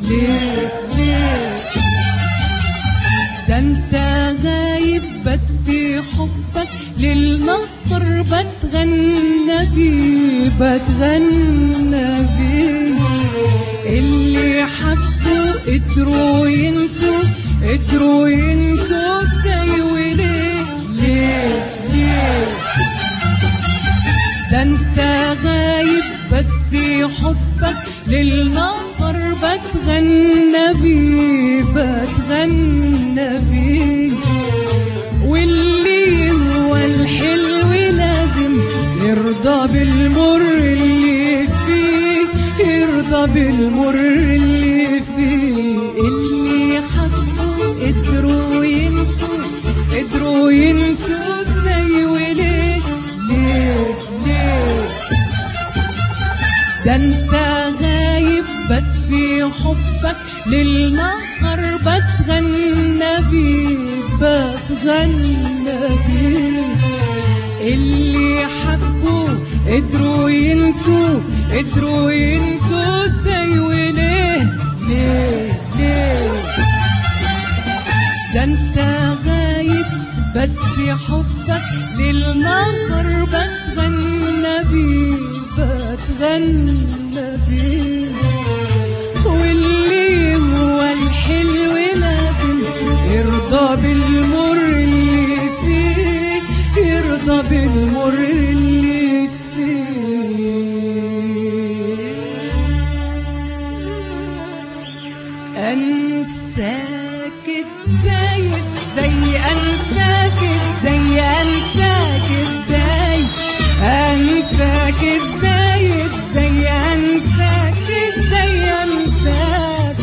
ليه ليه ده انت غايب بس حبك للنهر بتغنى بيه بتغنى بيه اللي حبوا قدروا ينسوا قدروا ينسوا ازاي وليه ليه ليه ده انت غايب بس حبك للنهر بتغنى بيه بتغنى بيه واللي هو الحلو لازم يرضى بالمر اللي فيه يرضى بالمر اللي فيه اللي حبوا قدروا ينسوا قدروا ينسوا ازاي وليه ليه ليه ده انت غايب بس حبك للنهر بتغنى بيه بتغنى بيه اللي حبوا قدروا ينسوا قدروا ينسوا ازاي وليه ليه ليه ده انت غايب بس حبك للنهر بتغنى بيه بتغنى بيه واللي هو الحلو لازم يرضى بالمر اللي فيه يرضى بالمر اللي فيه انساك ازاي ازاي انساك ازاي انساك ازاي انساك ازاي ازاي انساك ازاي انساك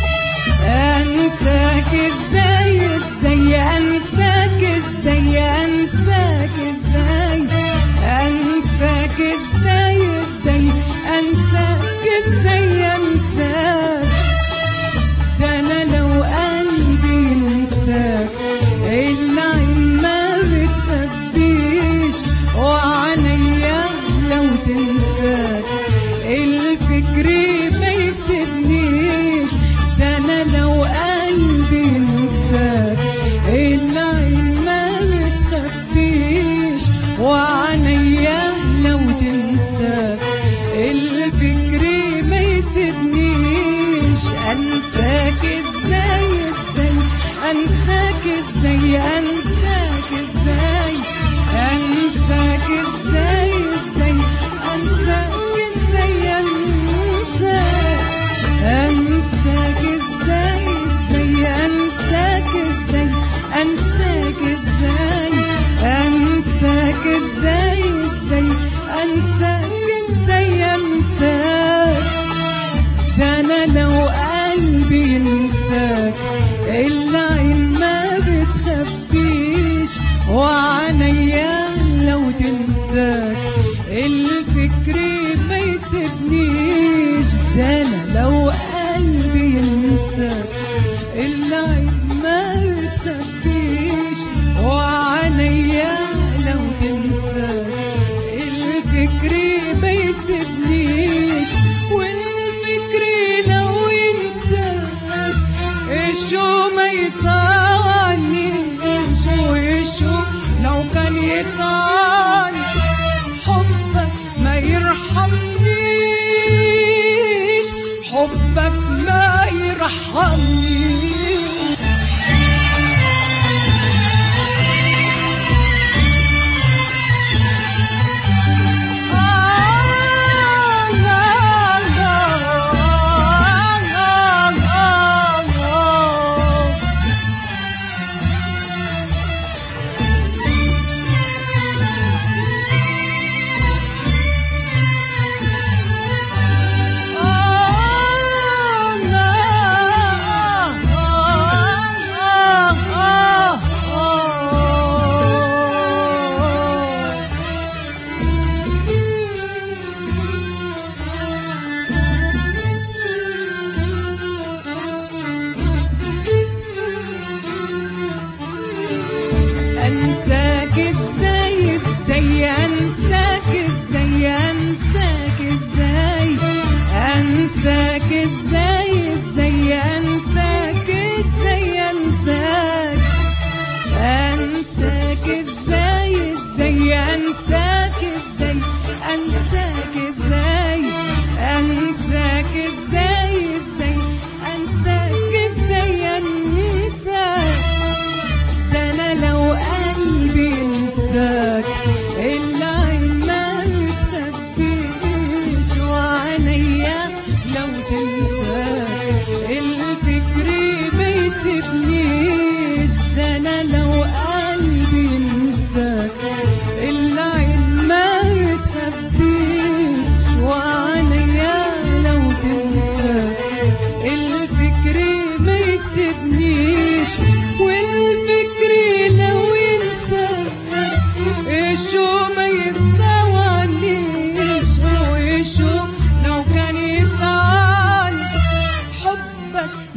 انساك ازاي ازاي انساك ازاي انساك ازاي انساك ازاي ازاي انساك ازاي انساك ده انا لو قلبي ينساك العين ما بتخبيش وعينيا لو تنساك الفكر ما يسيبنيش ده انا لو قلبي ينساك العين ما بتخبيش وعينيا لو تنساك الفكر ما يسيبنيش انساك ازاي ازاي انساك ازاي انساك ازاي انساك ازاي ازاي انساك ازاي انساك انساك ازاي ازاي انساك ازاي انساك ازاي انساك ازاي ازاي انساك ازاي انساك ده انا لو قلبي ينساك العين ما بتخبيش وعينيا لو تنساك الفكر ما يسيبنيش ده انا لو قلبي ينساك العين ما بتخبيش وعينيا لو تنساك الفكر ما يسيبنيش والفكر لو ينساك الشو ما يطعنيش ويشو لو كان يطعني حبك ما يرحمنيش حبك ما يرحمنيش انساك ازاي ازاي انساك ازاي انساك ازاي انساك ازاي ازاي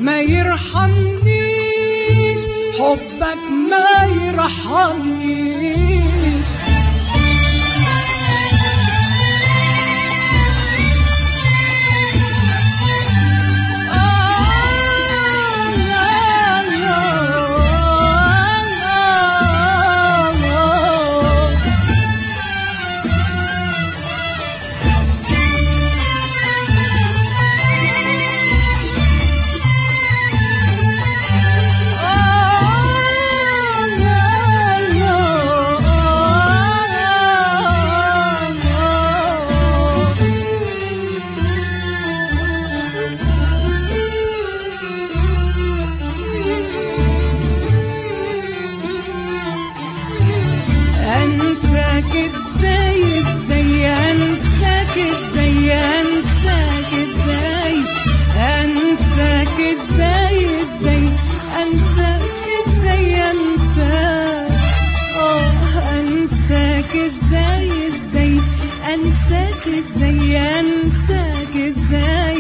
ما يرحمنيش حبك ما يرحمنيش انساك ازاي ازاي انساك ازاي انساك ازاي انساك ازاي ازاي انساك ازاي انساك اه انساك ازاي ازاي انساك ازاي انساك ازاي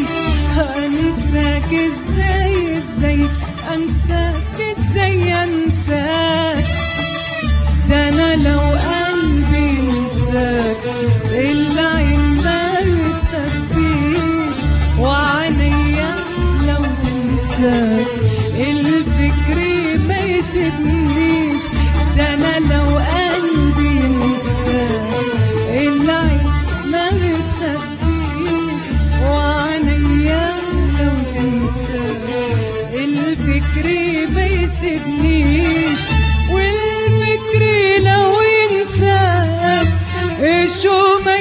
انساك ازاي ازاي انساك ازاي انساك ده انا لو قلبي انساك العين ما بتخبيش وعينيا لو تنساك الفكر ما يسيبنيش ده انا لو قلبي انساك العين ما بتخبيش وعينيا لو تنساك الفكر ما يسيبنيش والفكر لو ينساك الشوق ما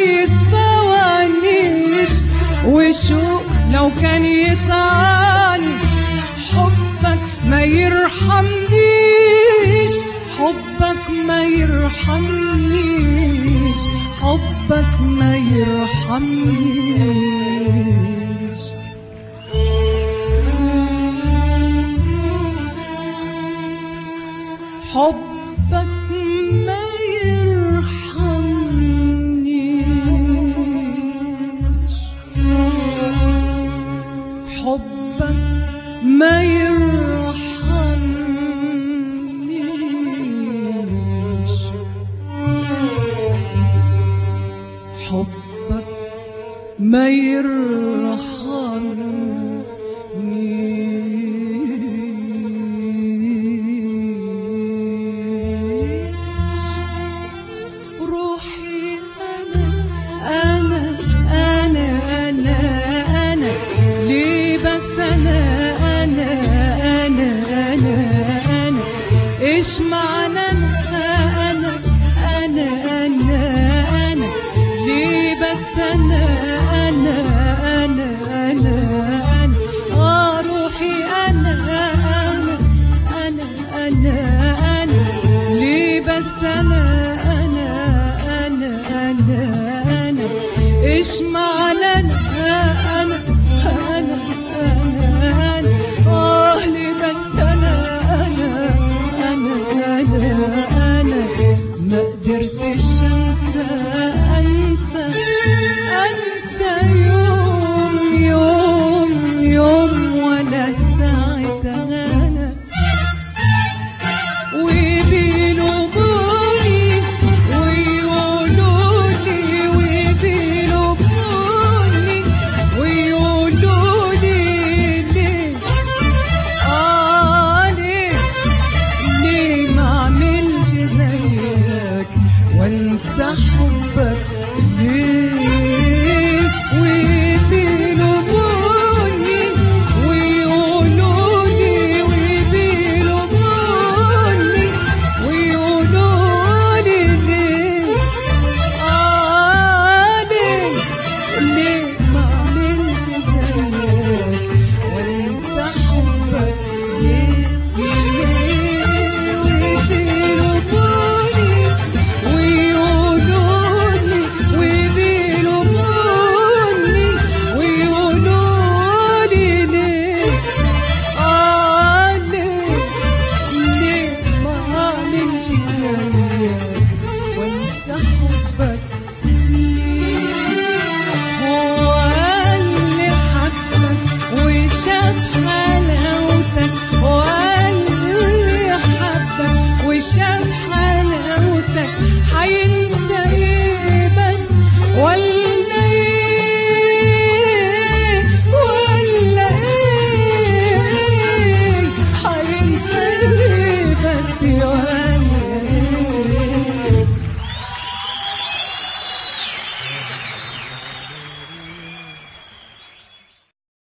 يتطوعنيش والشوق لو كان يطعني حبك ما يرحمنيش حبك ما يرحمنيش حبك ما يرحمنيش حبك ما يرحمنيش حبك ما يرحمنيش حبك ما يرحمنيش